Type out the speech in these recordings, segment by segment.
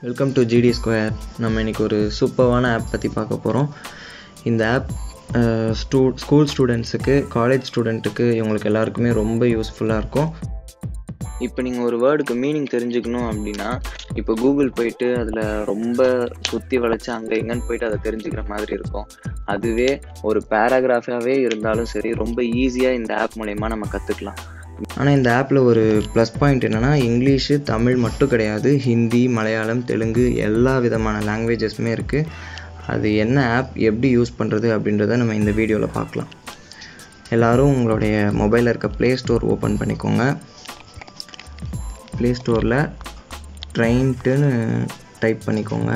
Welcome to GT square நம்ம இன்றைக்கி ஒரு சூப்பர்வான ஆப் பற்றி பார்க்க போகிறோம் இந்த ஆப் ஸ்டூ ஸ்கூல் ஸ்டூடெண்ட்ஸுக்கு காலேஜ் ஸ்டூடெண்ட்டுக்கு இவங்களுக்கு எல்லாருக்குமே ரொம்ப யூஸ்ஃபுல்லாக இருக்கும் இப்போ நீங்கள் ஒரு வேர்டுக்கு மீனிங் தெரிஞ்சுக்கணும் அப்படின்னா இப்போ கூகுள் போயிட்டு அதில் ரொம்ப சுற்றி வளைச்சு அங்கே எங்கன்னு போயிட்டு அதை தெரிஞ்சுக்கிற மாதிரி இருக்கும் அதுவே ஒரு பேராகிராஃபாகவே இருந்தாலும் சரி ரொம்ப ஈஸியாக இந்த ஆப் மூலயமா நம்ம கற்றுக்கலாம் ஆனால் இந்த ஆப்பில் ஒரு ப்ளஸ் பாயிண்ட் என்னென்னா இங்கிலீஷு தமிழ் மட்டும் கிடையாது ஹிந்தி மலையாளம் தெலுங்கு எல்லா விதமான லாங்குவேஜஸுமே இருக்குது அது என்ன ஆப் எப்படி யூஸ் பண்ணுறது அப்படின்றத நம்ம இந்த வீடியோவில் பார்க்கலாம் எல்லோரும் உங்களுடைய மொபைலில் இருக்க ப்ளே ஸ்டோர் ஓப்பன் பண்ணிக்கோங்க ப்ளே ஸ்டோரில் ட்ரெயின்ட்டுன்னு டைப் பண்ணிக்கோங்க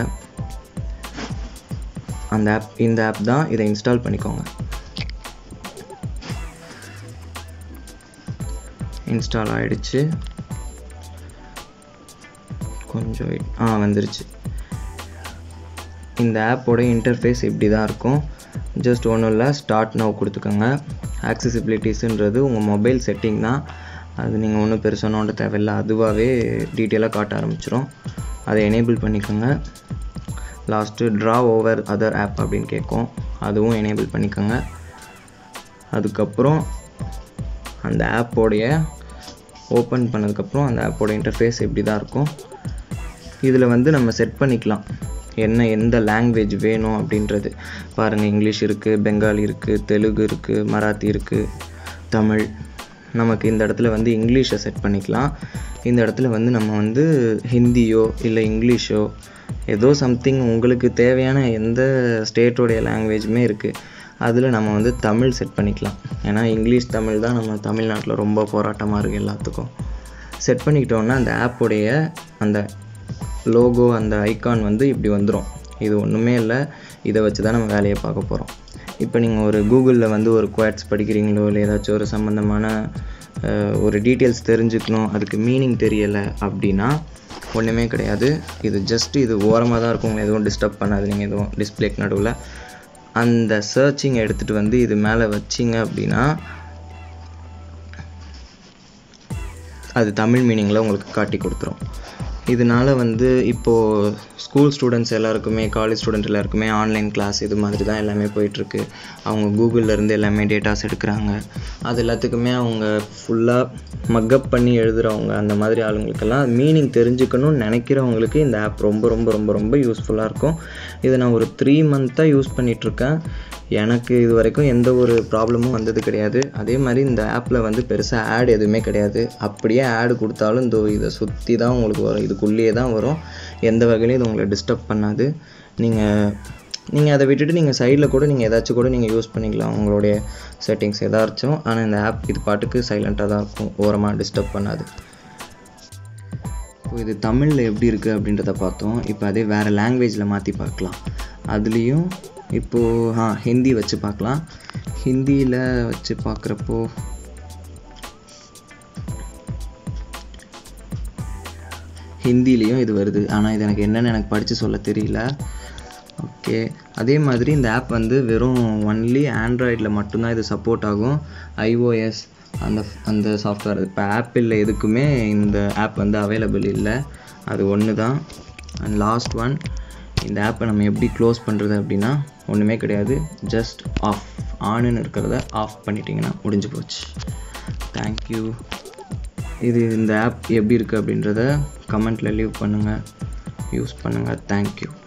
அந்த ஆப் இந்த ஆப் தான் இதை இன்ஸ்டால் பண்ணிக்கோங்க இன்ஸ்டால் ஆகிடுச்சு கொஞ்சம் wait. ஆ வந்துருச்சு இந்த ஆப்போட இன்டர்ஃபேஸ் இப்படி தான் இருக்கும் ஜஸ்ட் ஒன்றும் இல்லை ஸ்டார்ட் நவ் கொடுத்துக்கோங்க ஆக்சசிபிலிட்டிஸுன்றது உங்கள் மொபைல் செட்டிங் தான் அது நீங்கள் ஒன்றும் பெருசாக நோண்ட தேவையில்லை அதுவாகவே டீட்டெயிலாக காட்ட ஆரம்பிச்சிரும் அதை எனேபிள் பண்ணிக்கோங்க last draw over other app அப்படின்னு கேட்கும் அதுவும் எனேபிள் பண்ணிக்கோங்க அதுக்கப்புறம் அந்த ஆப்போடைய ஓப்பன் பண்ணதுக்கப்புறம் அந்த ஆப்போட இன்டர்ஃபேஸ் இப்படி தான் இருக்கும் இதில் வந்து நம்ம செட் பண்ணிக்கலாம் என்ன எந்த லாங்குவேஜ் வேணும் அப்படின்றது பாருங்கள் இங்கிலீஷ் இருக்குது பெங்காலி இருக்குது தெலுங்கு இருக்குது மராத்தி இருக்குது தமிழ் நமக்கு இந்த இடத்துல வந்து இங்கிலீஷை செட் பண்ணிக்கலாம் இந்த இடத்துல வந்து நம்ம வந்து ஹிந்தியோ இல்லை இங்கிலீஷோ ஏதோ சம்திங் உங்களுக்கு தேவையான எந்த ஸ்டேட்டோடைய லாங்குவேஜுமே இருக்குது அதில் நம்ம வந்து தமிழ் செட் பண்ணிக்கலாம் ஏன்னா இங்கிலீஷ் தமிழ் தான் நம்ம தமிழ்நாட்டில் ரொம்ப போராட்டமாக இருக்குது எல்லாத்துக்கும் செட் பண்ணிக்கிட்டோன்னா அந்த ஆப்போடைய அந்த லோகோ அந்த ஐகான் வந்து இப்படி வந்துடும் இது ஒன்றுமே இல்லை இதை வச்சு தான் நம்ம வேலையை பார்க்க போகிறோம் இப்போ நீங்கள் ஒரு கூகுளில் வந்து ஒரு குவாட்ஸ் படிக்கிறீங்களோ இல்லை ஏதாச்சும் ஒரு சம்மந்தமான அஹ், ஒரு டீட்டெயில்ஸ் தெரிஞ்சுக்கணும் அதுக்கு மீனிங் தெரியலை அப்படின்னா ஒன்றுமே கிடையாது இது ஜஸ்ட் இது ஓரமாக தான் இருக்கும் உங்களை எதுவும் டிஸ்டர்ப் பண்ணாது நீங்கள் எதுவும் டிஸ்பிளேக்கு நடுவில் அந்த சர்ச்சிங் எடுத்துகிட்டு வந்து இது மேலே வச்சிங்க அப்படின்னா அது தமிழ் மீனிங்கில் உங்களுக்கு காட்டி கொடுத்துரும் இதனால வந்து இப்போது ஸ்கூல் ஸ்டூடெண்ட்ஸ் எல்லாருக்குமே காலேஜ் ஸ்டூடெண்ட் எல்லாருக்குமே ஆன்லைன் கிளாஸ் இது மாதிரி தான் எல்லாமே போயிட்டுருக்கு அவங்க கூகுளில் இருந்து எல்லாமே டேட்டாஸ் எடுக்கிறாங்க அது எல்லாத்துக்குமே அவங்க ஃபுல்லாக மக்கப் பண்ணி எழுதுகிறவங்க அந்த மாதிரி ஆளுங்களுக்கெல்லாம் மீனிங் தெரிஞ்சுக்கணும்னு நினைக்கிறவங்களுக்கு இந்த ஆப் ரொம்ப ரொம்ப ரொம்ப ரொம்ப யூஸ்ஃபுல்லாக இருக்கும் இதை நான் ஒரு த்ரீ மந்த்தாக யூஸ் பண்ணிகிட்ருக்கேன் எனக்கு இது வரைக்கும் எந்த ஒரு ப்ராப்ளமும் வந்தது கிடையாது அதே மாதிரி இந்த ஆப்பில் வந்து பெருசாக ஆட் எதுவுமே கிடையாது அப்படியே ஆடு கொடுத்தாலும் இந்த இதை சுற்றி தான் உங்களுக்கு வரும் இதுக்குள்ளேயே தான் வரும் எந்த வகையிலையும் இது உங்களை டிஸ்டர்ப் பண்ணாது நீங்கள் நீங்கள் அதை விட்டுட்டு நீங்கள் சைடில் கூட நீங்கள் ஏதாச்சும் கூட நீங்கள் யூஸ் பண்ணிக்கலாம் உங்களுடைய செட்டிங்ஸ் ஏதாச்சும் ஆனால் இந்த ஆப் இது பாட்டுக்கு சைலண்ட்டாக தான் இருக்கும் ஓரமாக டிஸ்டர்ப் பண்ணாது இப்போ இது தமிழில் எப்படி இருக்குது அப்படின்றத பார்த்தோம் இப்போ அதே வேறு லாங்குவேஜில் மாற்றி பார்க்கலாம் அதுலேயும் இப்போது ஆ ஹிந்தி வச்சு பார்க்கலாம் ஹிந்தியில் வச்சு பார்க்குறப்போ ஹிந்திலேயும் இது வருது ஆனால் இது எனக்கு என்னென்னு எனக்கு படித்து சொல்ல தெரியல ஓகே அதே மாதிரி இந்த ஆப் வந்து வெறும் ஒன்லி ஆண்ட்ராய்டில் மட்டும்தான் இது சப்போர்ட் ஆகும் ஐஓஎஸ் அந்த அந்த சாஃப்ட்வேர் இப்போ ஆப்பிளில் எதுக்குமே இந்த ஆப் வந்து அவைலபிள் இல்லை அது ஒன்று தான் அண்ட் லாஸ்ட் ஒன் இந்த ஆப்பை நம்ம எப்படி க்ளோஸ் பண்ணுறது அப்படின்னா ஒன்றுமே கிடையாது ஜஸ்ட் ஆஃப் ஆனுன்னு இருக்கிறத ஆஃப் பண்ணிட்டீங்கன்னா முடிஞ்சு போச்சு தேங்க்யூ இது இந்த ஆப் எப்படி இருக்குது அப்படின்றத கமெண்ட்டில் லீவ் பண்ணுங்கள் யூஸ் பண்ணுங்கள் தேங்க்யூ